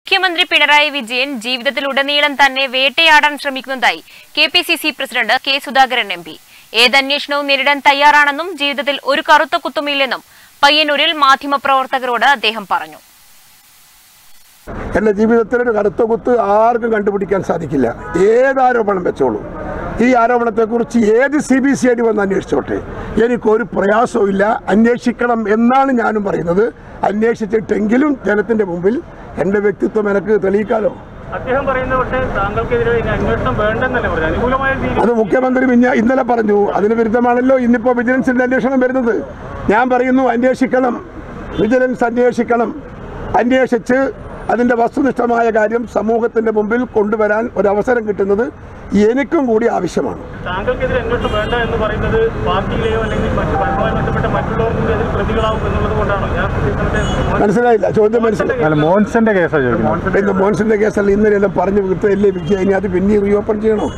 മുഖ്യമന്ത്രി പിണറായി വിജയൻ ജീവിതത്തിലുടനീളം തന്നെ വേട്ടയാടാൻ ശ്രമിക്കുന്നതായി K P C C president K Sudhakaran M P ഏതന്വേഷണവും നേരിടാൻ തയ്യാറാണെന്നും ജീവിതത്തിൽ ഒരു കറുത്ത കുത്തുമില്ലെന്നും പയ്യന്നൂരിൽ മാധ്യമപ്രവർത്തകരോട് അദ്ദേഹം പറഞ്ഞു എൻ്റെ ജീവിതത്തിൽ ഒരു കറുത്ത കുത്ത് ആർക്കും കണ്ടുപിടിക്കാൻ സാധിക്കില്ല ഏത് ആരോപണം വെച്ചോളൂ ഈ ആരോപണത്തെക്കുറിച്ച് ഏത് C B C I D വന്ന് അന്വേഷിച്ചോട്ടെ എനിക്കൊരു പ്രയാസവും ഇല്ല അന്വേഷിക്കണം എന്നാണ് ഞാനും പറയുന്നത് അന്വേഷിച്ചിട്ടെങ്കിലും ജനത്തിൻ്റെ മുമ്പിൽ എൻ്റെ വ്യക്തിത്വം എനിക്ക് തെളിയിക്കാലോ അദ്ദേഹം പറയുന്നത് പക്ഷേ താങ്കൾക്കെതിരെ ഇനി അന്വേഷണം വേണ്ടെന്നല്ലേ പറഞ്ഞു അനുകൂലമായ രീതി അത് മുഖ്യമന്ത്രി മിഞ്ഞ ഇന്നലെ പറഞ്ഞു അതിന് വിരുദ്ധമാണല്ലോ ഇന്നിപ്പോൾ വിജിലൻസിൻ്റെ അന്വേഷണം വരുന്നത് ഞാൻ പറയുന്നു അന്വേഷിക്കണം വിജിലൻസ് അന്വേഷിക്കണം അന്വേഷിച്ച് അതിൻ്റെ വസ്തുനിഷ്ഠമായ കാര്യം സമൂഹത്തിൻ്റെ മുമ്പിൽ കൊണ്ടുവരാൻ ഒരവസരം കിട്ടുന്നത് എനിക്കും കൂടി ആവശ്യമാണ് താങ്കൾക്കെതിരെ അന്വേഷണം വേണ്ട എന്ന് പറയുന്നത് പാർട്ടിയിലെയോ അല്ലെങ്കിൽ മറ്റു പരമായി ബന്ധപ്പെട്ട മറ്റുള്ളവർ കൂടി അതിൽ പ്രതികളാവും എന്നുള്ളത് കൊണ്ടാണോ ഞാൻ ഇന്നത്തെ മനസ്സിലായില്ല ചോദ്യം മനസ്സിലായി അല്ല മോൻസന്റെ കേസാണ് ചോദിക്കുന്നത് പിന്നെ മോൻസിന്റെ കേസല്ല ഇന്നലെല്ലാം പറഞ്ഞു വിട്ടല്ലേ വിജയ ഇനി അത് പിന്നെ റീഓപ്പൺ ചെയ്യണോ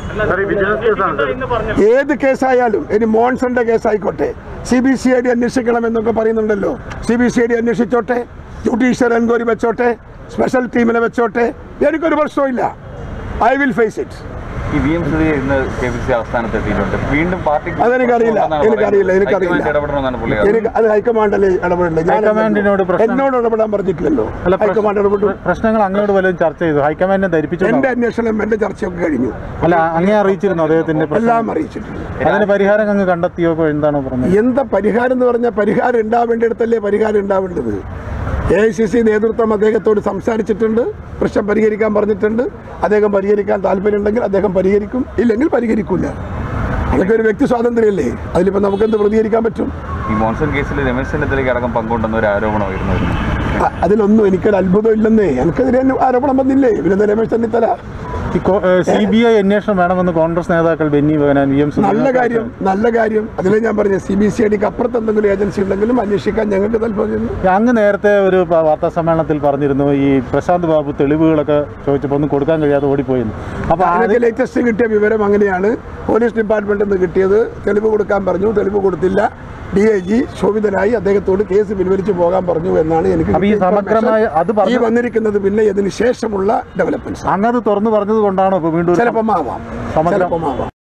ഇന്ന് പറഞ്ഞു ഏത് കേസായാലും ഇനി മോൺസന്റെ കേസായിക്കോട്ടെ C B C I D അന്വേഷിക്കണം എന്നൊക്കെ പറയുന്നുണ്ടല്ലോ C B C I D അന്വേഷിച്ചോട്ടെ ജുഡീഷ്യൽ എൻക്വയറി വെച്ചോട്ടെ സ്പെഷ്യൽ ടീമിനെ വെച്ചോട്ടെ എനിക്കൊരു പ്രശ്നമില്ല ഐ വിൽ ഫേസ് ഇറ്റ് ഈ വി എം സുധി ഇന്ന് കെ പി സി ആസ്ഥാനത്ത് എത്തിയിട്ടുണ്ട് വീണ്ടും പാർട്ടി അതെനിക്കറിയില്ല എനിക്കറിയില്ല എനിക്കറിയില്ല ഇടപെടണമെന്നാണ് പുള്ളി എനിക്ക് അത് ഹൈക്കമാൻഡല്ലേ ഇടപെടണ്ടേ ഞാൻ ഹൈക്കമാൻഡിനോട് പ്രശ്നം- എന്നോട് ഇടപെടാൻ പറഞ്ഞിട്ടില്ലല്ലോ അല്ല പ്രശ്ന- ഹൈക്കമാൻഡ് ഇടപെട്ടു പ്രശ്നങ്ങൾ അങ്ങോട്ട് വല്ലതും ചർച്ച ചെയ്തു ഹൈക്കമാൻഡിനെ ധരിപ്പിച്ചു എന്റെ അന്വേഷണം എന്റെ ചർച്ചയൊക്കെ കഴിഞ്ഞു അല്ല അങ്ങേ അറിയിച്ചിരുന്നു അദ്ദേഹത്തിന്റെ പ്രശ്നം എല്ലാം അറിയിച്ചിട്ടുണ്ട് അതിന് പരിഹാരം അങ്ങ് കണ്ടെത്തിയോ എന്താണ് പറഞ്ഞത് എന്താ പരിഹാരം എന്ന് പറഞ്ഞാൽ പരിഹാരം ഉണ്ടാവേണ്ടിടത്തല്ലേ പരിഹാരം ഉണ്ടാവേണ്ടത് എ ഐ സി സി നേതൃത്വം അദ്ദേഹത്തോട് സംസാരിച്ചിട്ടുണ്ട് പ്രശ്നം പരിഹരിക്കാൻ പറഞ്ഞിട്ടുണ്ട് അദ്ദേഹം പരിഹരിക്കാൻ താല്പര്യമുണ്ടെങ്കിൽ അദ്ദേഹം പരിഹരിക്കും ഇല്ലെങ്കിൽ പരിഹരിക്കില്ല അതൊക്കെ ഒരു വ്യക്തി സ്വാതന്ത്ര്യമല്ലേ അതിലിപ്പോൾ നമുക്കെന്ത് പ്രതികരിക്കാൻ പറ്റും ഈ മോൺസൺ കേസിൽ രമേശ് ചെന്നിത്തലയ്ക്ക് അടക്കം പങ്കുണ്ടെന്ന ഒരു ആരോപണമായിരുന്നു ഇതിന്. അ- അതിലൊന്നും എനിക്കൊരു അത്ഭുതം ഇല്ലെന്നേ എനിക്കെതിരെ തന്നെ ആരോപണം വന്നില്ലേ പിന്നെ രമേശ് ചെന്നിത്തല ഈ സി ബി ഐ അന്വേഷണം വേണമെന്ന് കോൺഗ്രസ് നേതാക്കൾ ബെന്നി ബഹനാൻ വി എം നല്ല കാര്യം നല്ല കാര്യം അതിലെ ഞാൻ പറഞ്ഞു സി ബി സി ഐ ഡിക്ക് അപ്പുറത്ത് എന്തെങ്കിലും ഏജൻസി ഉണ്ടെങ്കിലും അന്വേഷിക്കാൻ ഞങ്ങൾക്ക് താല്പര്യം അങ്ങ് നേരത്തെ ഒരു പ- വാർത്താ സമ്മേളനത്തിൽ പറഞ്ഞിരുന്നു ഈ പ്രശാന്ത് ബാബു തെളിവുകളൊക്കെ ചോദിച്ചപ്പോൾ ഒന്നും കൊടുക്കാൻ കഴിയാതെ ഓടിപ്പോയിരുന്നു അപ്പോൾ അതിനൊക്കെ ലേറ്റസ്റ്റ് കിട്ടിയ വിവരം അങ്ങനെയാണ് പോലീസ് ഡിപ്പാർട്ട്മെന്റിൽ നിന്ന് കിട്ടിയത് തെളിവ് കൊടുക്കാൻ പറഞ്ഞു തെളിവ് കൊടുത്തില്ല ഡി ഐ ജി ശോഭിതനായി അദ്ദേഹത്തോട് കേസ് പിൻവലിച്ചു പോകാൻ പറഞ്ഞു എന്നാണ് എനിക്ക് അപ്പൊ ഈ കിട്ടിയ സമഗ്രമായ information. അത് ഈ പറഞ്ഞു വന്നിരിക്കുന്നത് പിന്നെ ഇതിന് ശേഷമുള്ള ഡെവലപ്മെന്റ്സ് അങ്ങത് തുറന്നു പറഞ്ഞത് കൊണ്ടാണോ ഇപ്പോൾ വീണ്ടും ഒരു ചിലപ്പം ആവാം സമഗ്ര- ചിലപ്പം ആവാം